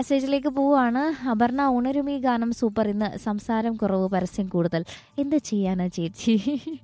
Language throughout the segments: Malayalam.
മെസ്സേജിലേക്ക് പോവാണ് അപർണ ഉണരുമീ ഗാനം സൂപ്പർ ഇന്ന് സംസാരം കുറവ് പരസ്യം കൂടുതൽ എന്ത് ചെയ്യാനാ ചേച്ചി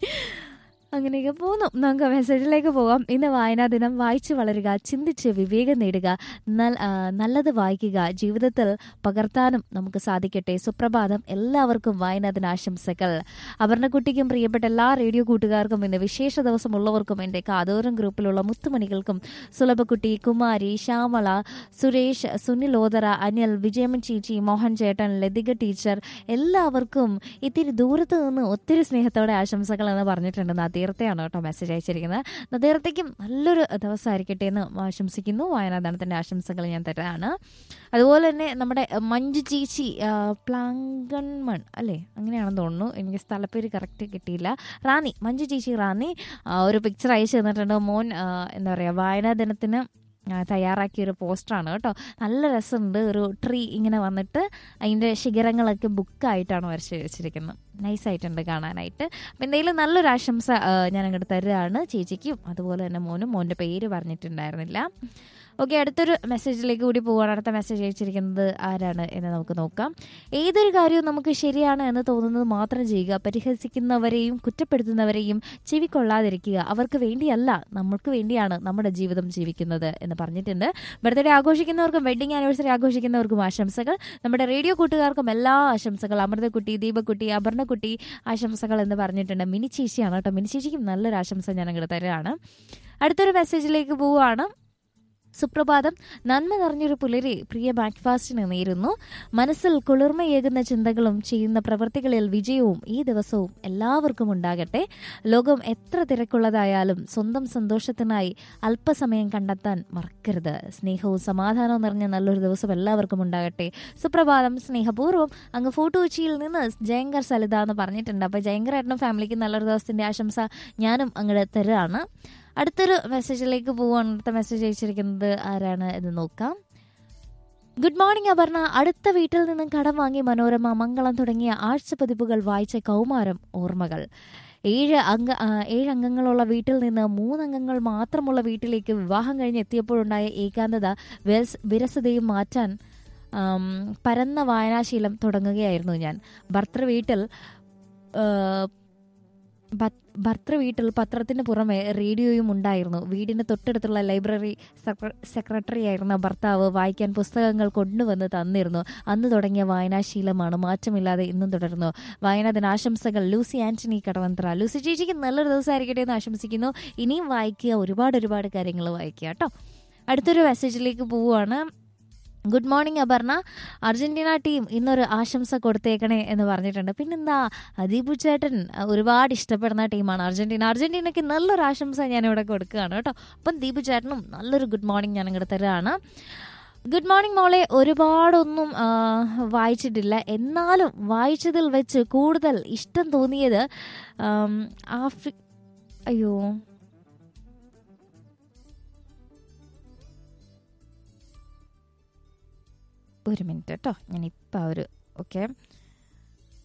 അങ്ങനെയൊക്കെ പോകുന്നു നമുക്ക് മെസ്സേജിലേക്ക് പോവാം ഇന്ന് വായനാ ദിനം വായിച്ചു വളരുക ചിന്തിച്ച് വിവേകം നേടുക നൽ- ആ, നല്ലത് വായിക്കുക ജീവിതത്തിൽ പകർത്താനും നമുക്ക് സാധിക്കട്ടെ സുപ്രഭാതം എല്ലാവർക്കും വായനാ ദിനാശംസകൾ അപർണക്കുട്ടിക്കും പ്രിയപ്പെട്ട എല്ലാ റേഡിയോ കൂട്ടുകാർക്കും ഇന്ന് വിശേഷ ദിവസമുള്ളവർക്കും എൻ്റെ കാതോരം ഗ്രൂപ്പിലുള്ള മുത്തുമണികൾക്കും സുലഭക്കുട്ടി കുമാരി ശ്യാമള സുരേഷ് സുനിൽ ഓതറ അനിൽ വിജയമൻ ചേച്ചി മോഹൻ ചേട്ടൻ ലതിക ടീച്ചർ എല്ലാവർക്കും ഇത്തിരി ദൂരത്ത് നിന്ന് ഒത്തിരി സ്നേഹത്തോടെ ആശംസകൾ എന്ന് പറഞ്ഞിട്ടുണ്ട് നദീർത്തയാണ് കേട്ടോ മെസ്സേജ് അയച്ചിരിക്കുന്നത് നദീർത്തയ്ക്കും നല്ലൊരു ദിവസമായിരിക്കട്ടെ എന്ന് ആശംസിക്കുന്നു വായനാദാനത്തിൻ്റെ ആശംസകൾ ഞാൻ തരാണ് അതുപോലെ തന്നെ നമ്മുടെ മഞ്ജു ചേച്ചി ആ, പ്ലാങ്കൺമൺ അല്ലേ അങ്ങനെയാണെന്ന് തോന്നുന്നു എനിക്ക് സ്ഥലപ്പേര് കറക്റ്റ് കിട്ടിയില്ല റാന്നി മഞ്ജു ചേച്ചി റാന്നി ആ, ഒരു പിക്ചർ അയച്ചു തന്നിട്ടുണ്ട് മോൻ ആ, എന്താ പറയുക വായനാ ദിനത്തിന് ആ, തയ്യാറാക്കിയ ഒരു പോസ്റ്ററാണ് കേട്ടോ നല്ല രസമുണ്ട് ഒരു ട്രീ ഇങ്ങനെ വന്നിട്ട് അതിൻ്റെ ശിഖരങ്ങളൊക്കെ ബുക്കായിട്ടാണ് വരച്ച് വെച്ചിരിക്കുന്നത് നൈസായിട്ടുണ്ട് കാണാനായിട്ട് അപ്പം എന്തെങ്കിലും നല്ലൊരു ആശംസ ആ, ഞാൻ അങ്ങോട്ട് തരുകയാണ് ചേച്ചിക്കും അതുപോലെ തന്നെ മോനും മോൻ്റെ പേര് പറഞ്ഞിട്ടുണ്ടായിരുന്നില്ല ഓക്കെ അടുത്തൊരു മെസ്സേജിലേക്ക് കൂടി പോവുകയാണ് അടുത്ത മെസ്സേജ് അയച്ചിരിക്കുന്നത് ആരാണ് എന്ന് നമുക്ക് നോക്കാം ഏതൊരു കാര്യവും നമുക്ക് ശരിയാണ് എന്ന് തോന്നുന്നത് മാത്രം ചെയ്യുക പരിഹസിക്കുന്നവരെയും കുറ്റപ്പെടുത്തുന്നവരെയും ചെവിക്കൊള്ളാതിരിക്കുക അവർക്ക് വേണ്ടിയല്ല നമ്മൾക്ക് വേണ്ടിയാണ് നമ്മുടെ ജീവിതം ജീവിക്കുന്നത് എന്ന് പറഞ്ഞിട്ടുണ്ട് ബർത്ത്ഡേ ആഘോഷിക്കുന്നവർക്കും വെഡിങ് ആനിവേഴ്സറി ആഘോഷിക്കുന്നവർക്കും ആശംസകൾ നമ്മുടെ റേഡിയോ കൂട്ടുകാർക്കും എല്ലാ ആശംസകൾ അമൃതക്കുട്ടി ദീപക്കുട്ടി അപർണക്കുട്ടി ആശംസകൾ എന്ന് പറഞ്ഞിട്ടുണ്ട് മിനി ചേച്ചിയാണ് കേട്ടോ മിനി ചേച്ചിക്കും നല്ലൊരു ആശംസ ഞാൻ അങ്ങോട്ട് തരുകയാണ് അടുത്തൊരു മെസ്സേജിലേക്ക് പോവുകയാണ് സുപ്രഭാതം നന്മ നിറഞ്ഞൊരു പുലരി പ്രിയ ബ്രേക്ക്ഫാസ്റ്റിന് നേരുന്നു മനസ്സിൽ കുളിർമയേകുന്ന ചിന്തകളും ചെയ്യുന്ന പ്രവൃത്തികളിൽ വിജയവും ഈ ദിവസവും എല്ലാവർക്കും ഉണ്ടാകട്ടെ ലോകം എത്ര തിരക്കുള്ളതായാലും സ്വന്തം സന്തോഷത്തിനായി അല്പസമയം കണ്ടെത്താൻ മറക്കരുത് സ്നേഹവും സമാധാനവും നിറഞ്ഞ നല്ലൊരു ദിവസം എല്ലാവർക്കും ഉണ്ടാകട്ടെ സുപ്രഭാതം സ്നേഹപൂർവ്വം അങ്ങ് ഫോട്ടോ കൊച്ചിയിൽ നിന്ന് ജയങ്കർ സലിത എന്ന് പറഞ്ഞിട്ടുണ്ട് അപ്പോൾ ജയങ്കർ ഏട്ടനും ഫാമിലിക്ക് നല്ലൊരു ദിവസത്തിന്റെ ആശംസ ഞാനും അങ്ങോട്ട് തരുകയാണ് അടുത്തൊരു മെസ്സേജിലേക്ക് പോവുകയാണ് അടുത്ത മെസ്സേജ് അയച്ചിരിക്കുന്നത് ആരാണ് എന്ന് നോക്കാം ഗുഡ് മോർണിംഗ് അപർണ അടുത്ത വീട്ടിൽ നിന്നും കടം വാങ്ങി മനോരമ മംഗളം തുടങ്ങിയ ആഴ്ച പതിപ്പുകൾ വായിച്ച കൗമാരം ഓർമ്മകൾ ഏഴ് അംഗ ആ, ഏഴ് അംഗങ്ങളുള്ള വീട്ടിൽ നിന്ന് മൂന്നംഗങ്ങൾ മാത്രമുള്ള വീട്ടിലേക്ക് വിവാഹം കഴിഞ്ഞ് എത്തിയപ്പോഴുണ്ടായ ഏകാന്തത വിരസ് വിരസതയും മാറ്റാൻ ആം, പരന്ന വായനാശീലം തുടങ്ങുകയായിരുന്നു ഞാൻ ഭർത്തൃ വീട്ടിൽ ആ, ഭ- ഭർത്തൃ വീട്ടിൽ പത്രത്തിന് പുറമെ റേഡിയോയും ഉണ്ടായിരുന്നു വീടിന് തൊട്ടടുത്തുള്ള ലൈബ്രറി സെക്ര- സെക്രട്ടറി ആയിരുന്ന ഭർത്താവ് വായിക്കാൻ പുസ്തകങ്ങൾ കൊണ്ടുവന്ന് തന്നിരുന്നു അന്ന് തുടങ്ങിയ വായനാശീലമാണ് മാറ്റമില്ലാതെ ഇന്നും തുടരുന്നു വായനാ ദിനാശംസകൾ ലൂസി ആന്റണി കടവന്ത്ര ലൂസി ചേച്ചിക്ക് നല്ലൊരു ദിവസമായിരിക്കട്ടെ എന്ന് ആശംസിക്കുന്നു ഇനിയും വായിക്കുക ഒരുപാട് ഒരുപാട് കാര്യങ്ങൾ വായിക്കുക കേട്ടോ അടുത്തൊരു മെസ്സേജിലേക്ക് പോവുകയാണ് good morning Aparna Argentina team ഇന്നൊരു ആശംസ കൊടുത്തേക്കണേ എന്ന് പറഞ്ഞിട്ടുണ്ട് പിന്നെന്താ അദീപു ചേട്ടൻ അഹ്, ഒരുപാട് ഇഷ്ടപ്പെടുന്ന ടീമാണ് അർജന്റീന അർജന്റീനയ്ക്ക് നല്ലൊരു ആശംസ ഞാൻ ഇവിടെ കൊടുക്കുകയാണ് കേട്ടോ അപ്പം ദീപു ചേട്ടനും നല്ലൊരു ഗുഡ് മോർണിംഗ് ഞാൻ ഇങ്ങോട്ട് തരാണ് ഗുഡ് മോർണിംഗ് മോളെ ഒരുപാടൊന്നും ആ, വായിച്ചിട്ടില്ല എന്നാലും വായിച്ചതിൽ വെച്ച് കൂടുതൽ ഇഷ്ടം തോന്നിയത് ആം, ആഫ്രി അയ്യോ ഒരു മിനിറ്റ് കേട്ടോ ഞാൻ ഇപ്പം ഒരു ഓക്കെ